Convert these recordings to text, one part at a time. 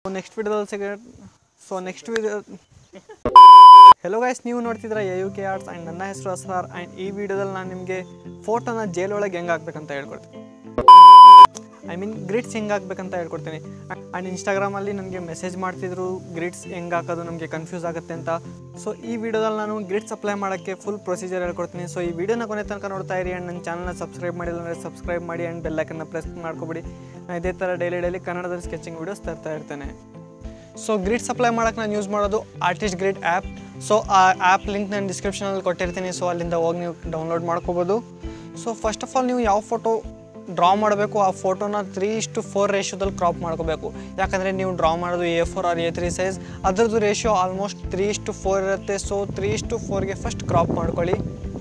next ವಿಡಿಯೋದಲ್ಲಿ ಸಿಗ so next video hello guys ನೀವು ನೋಡ್ತಿದ್ರ A U K arts and ನನ್ನ ಹೆಸರು ಅಸ್ರಾರ್ ಆ್ಯಂಡ್ ಈ ವಿಡಿಯೋದಲ್ಲಿ ನಾನು ನಿಮಗೆ ಫೋಟೋನ ಜೇಲ್ ಒಳಗೆ ಹೆಂಗೆ ಹಾಕ್ಬೇಕಂತ ಹೇಳ್ಕೊಡ್ತೀನಿ ಐ ಮೀನ್ ಗ್ರಿಡ್ಸ್ ಹೆಂಗೆ ಹಾಕ್ಬೇಕಂತ ಹೇಳ್ಕೊಡ್ತೀನಿ ಆ್ಯಂಡ್ ಇನ್ಸ್ಟಾಗ್ರಾಮಲ್ಲಿ ನನಗೆ ಮೆಸೇಜ್ ಮಾಡ್ತಿದ್ರು ಗ್ರಿಡ್ಸ್ ಹೆಂಗೆ ಹಾಕೋದು ನಮಗೆ ಕನ್ಫ್ಯೂಸ್ ಆಗುತ್ತೆ ಅಂತ ಸೊ ಈ ವಿಡಿಯೋದಲ್ಲಿ ನಾನು ಗ್ರಿಡ್ಸ್ ಅಪ್ಲೈ ಮಾಡೋಕ್ಕೆ ಫುಲ್ ಪ್ರೊಸೀಜರ್ ಹೇಳ್ಕೊಡ್ತೀನಿ ಸೊ ಈ ವಿಡಿಯೋನ ಕೊನೆ ತನಕ ನೋಡ್ತಾ ಇರಿ ಆ್ಯಂಡ್ ನನ್ನ ಚಾನಲ್ನ ಸಬ್ಸ್ಕ್ರೈಬ್ ಮಾಡಿಲ್ಲ ಅಂದರೆ ಸಬ್ಸ್ಕ್ರೈಬ್ ಮಾಡಿ ಆ್ಯಂಡ್ ಬೆಲ್ಲೈಕನ್ನ ಪ್ರೆಸ್ ಮಾಡ್ಕೊಬಿಡಿ ನಾನು ಇದೇ ಥರ ಡೈಲಿ ಡೈಲಿ ಕನ್ನಡದಲ್ಲಿ ಸ್ಕೆಚಿಂಗ್ ವೀಡಿಯೋಸ್ ತರ್ತಾ ಇರ್ತೇನೆ ಸೊ ಗ್ರಿಡ್ಸ್ ಅಪ್ಲೈ ಮಾಡೋಕ್ಕೆ ನಾನು ಯೂಸ್ ಮಾಡೋದು ಆರ್ಟಿಸ್ಟ್ ಗ್ರಿಡ್ ಆ್ಯಪ್ ಸೊ ಆ ಆ್ಯಪ್ ಲಿಂಕ್ ನಾನು ಡಿಸ್ಕ್ರಿಪ್ಷನಲ್ಲಿ ಕೊಟ್ಟಿರ್ತೀನಿ ಸೊ ಅಲ್ಲಿಂದ ಹೋಗಿ ನೀವು ಡೌನ್ಲೋಡ್ ಮಾಡ್ಕೋಬೋದು ಸೊ ಫಸ್ಟ್ ಆಫ್ ಆಲ್ ನೀವು ಯಾವ ಫೋಟೋ ಡ್ರಾ ಮಾಡಬೇಕು ಆ ಫೋಟೋನ ತ್ರೀ ಇಷ್ಟು ಫೋರ್ ರೇಷಿಯೋದಲ್ಲಿ ಕ್ರಾಪ್ ಮಾಡ್ಕೋಬೇಕು ಯಾಕಂದರೆ ನೀವು ಡ್ರಾ ಮಾಡೋದು A four or A three size ಅದರದ್ದು ರೇಷಿಯೋ ಆಲ್ಮೋಸ್ಟ್ ತ್ರೀ ಇಷ್ಟು ಫೋರ್ ಇರುತ್ತೆ ಸೊ ತ್ರೀ ಇಷ್ಟು ಫೋರ್ಗೆ ಫಸ್ಟ್ ಕ್ರಾಪ್ ಮಾಡ್ಕೊಳ್ಳಿ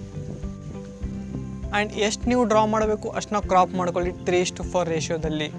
ಆ್ಯಂಡ್ ಎಷ್ಟು ನೀವು ಡ್ರಾ ಮಾಡಬೇಕು ಅಷ್ಟನ್ನ ಕ್ರಾಪ್ ಮಾಡ್ಕೊಳ್ಳಿ ತ್ರೀ ಇಷ್ಟು ಫೋರ್ ರೇಷಿಯೋದಲ್ಲಿ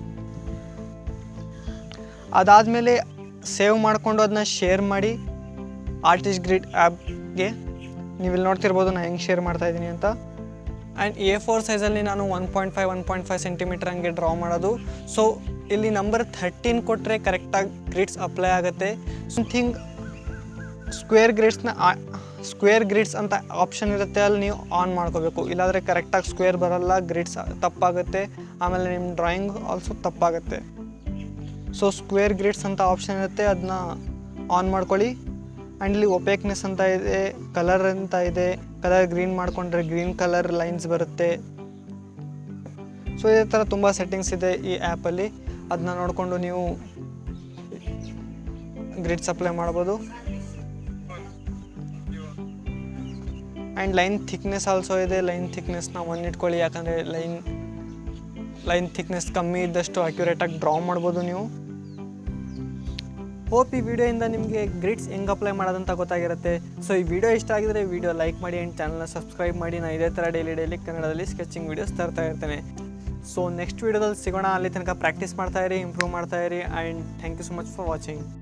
ಅದಾದಮೇಲೆ ಸೇವ್ ಮಾಡಿಕೊಂಡು ಅದನ್ನ ಶೇರ್ ಮಾಡಿ ಆರ್ಟಿಸ್ಟ್ ಗ್ರಿಡ್ ಆ್ಯಪ್ಗೆ ನೀವು ಇಲ್ಲಿ ನೋಡ್ತಿರ್ಬೋದು ನಾನು ಹೆಂಗೆ ಶೇರ್ ಮಾಡ್ತಾ ಇದ್ದೀನಿ ಅಂತ ಆ್ಯಂಡ್ ಎ ಫೋರ್ ಸೈಜಲ್ಲಿ ನಾನು one point five one point five centimetre ಹಂಗೆ ಡ್ರಾ ಮಾಡೋದು ಸೊ ಇಲ್ಲಿ ನಂಬರ್ ಥರ್ಟೀನ್ ಕೊಟ್ಟರೆ ಕರೆಕ್ಟಾಗಿ ಗ್ರಿಡ್ಸ್ ಅಪ್ಲೈ ಆಗುತ್ತೆ ಸಮಥಿಂಗ್ ಸ್ಕ್ವೇರ್ ಗ್ರಿಡ್ಸ್ನ ಸ್ಕ್ವೇರ್ ಗ್ರಿಡ್ಸ್ ಅಂತ ಆಪ್ಷನ್ ಇರುತ್ತೆ ಅಲ್ಲಿ ನೀವು ಆನ್ ಮಾಡ್ಕೋಬೇಕು ಇಲ್ಲಾಂದರೆ ಕರೆಕ್ಟಾಗಿ ಸ್ಕ್ವೇರ್ ಬರಲ್ಲ ಗ್ರಿಡ್ಸ್ ತಪ್ಪಾಗುತ್ತೆ ಆಮೇಲೆ ನಿಮ್ಮ ಡ್ರಾಯಿಂಗ್ ಆಲ್ಸೋ ತಪ್ಪಾಗುತ್ತೆ ಸೊ ಸ್ಕ್ವೇರ್ ಗ್ರಿಡ್ಸ್ ಅಂತ ಆಪ್ಷನ್ ಇರುತ್ತೆ ಅದನ್ನ ಆನ್ ಮಾಡ್ಕೊಳ್ಳಿ ಆ್ಯಂಡ್ ಇಲ್ಲಿ ಒಪೇಕ್ನೆಸ್ ಅಂತ ಇದೆ ಕಲರ್ ಅಂತ ಇದೆ ಕಲರ್ ಗ್ರೀನ್ ಮಾಡಿಕೊಂಡ್ರೆ ಗ್ರೀನ್ ಕಲರ್ ಲೈನ್ಸ್ ಬರುತ್ತೆ ಸೊ ಇದೇ ಥರ ತುಂಬ ಸೆಟ್ಟಿಂಗ್ಸ್ ಇದೆ ಈ ಆ್ಯಪಲ್ಲಿ ಅದನ್ನ ನೋಡಿಕೊಂಡು ನೀವು ಗ್ರಿಡ್ಸ್ ಅಪ್ಲೈ ಮಾಡ್ಬೋದು ಆ್ಯಂಡ್ ಲೈನ್ ಥಿಕ್ನೆಸ್ ಆಲ್ಸೋ ಇದೆ ಲೈನ್ ಥಿಕ್ನೆಸ್ನ ಒನ್ ಇಟ್ಕೊಳ್ಳಿ ಯಾಕಂದರೆ ಲೈನ್ ಲೈನ್ ಥಿಕ್ನೆಸ್ ಕಮ್ಮಿ ಇದ್ದಷ್ಟು ಅಕ್ಯುರೇಟಾಗಿ ಡ್ರಾ ಮಾಡ್ಬೋದು ನೀವು ಹೋಪ್ ಈ ವಿಡಿಯೋಯಿಂದ ನಿಮಗೆ ಗ್ರಿಡ್ಸ್ ಹೆಂಗೆ ಅಪ್ಲೈ ಮಾಡೋದಂತ ಗೊತ್ತಾಗಿರುತ್ತೆ ಸೊ ಈ ವಿಡಿಯೋ ಇಷ್ಟ ಆಗಿದ್ರೆ ವಿಡಿಯೋ ಲೈಕ್ ಮಾಡಿ ಆ್ಯಂಡ್ ಚಾನಲ್ನ ಸಬ್ಸ್ಕ್ರೈಬ್ ಮಾಡಿ ನಾನು ಇದೇ ಥರ ಡೈಲಿ ಡೈಲಿ ಕನ್ನಡದಲ್ಲಿ ಸ್ಕೆಚಿಂಗ್ ವೀಡಿಯೋಸ್ ತರ್ತಾ ಇರ್ತೇನೆ ಸೊ ನೆಕ್ಸ್ಟ್ ವೀಡಿಯೋದಲ್ಲಿ ಸಿಗೋಣ ಅಲ್ಲಿ ತನಕ ಪ್ರಾಕ್ಟೀಸ್ ಮಾಡ್ತಾ ಇರಿ ಇಂಪ್ರೂವ್ ಮಾಡ್ತಾ ಇರಿ and thank you so much for watching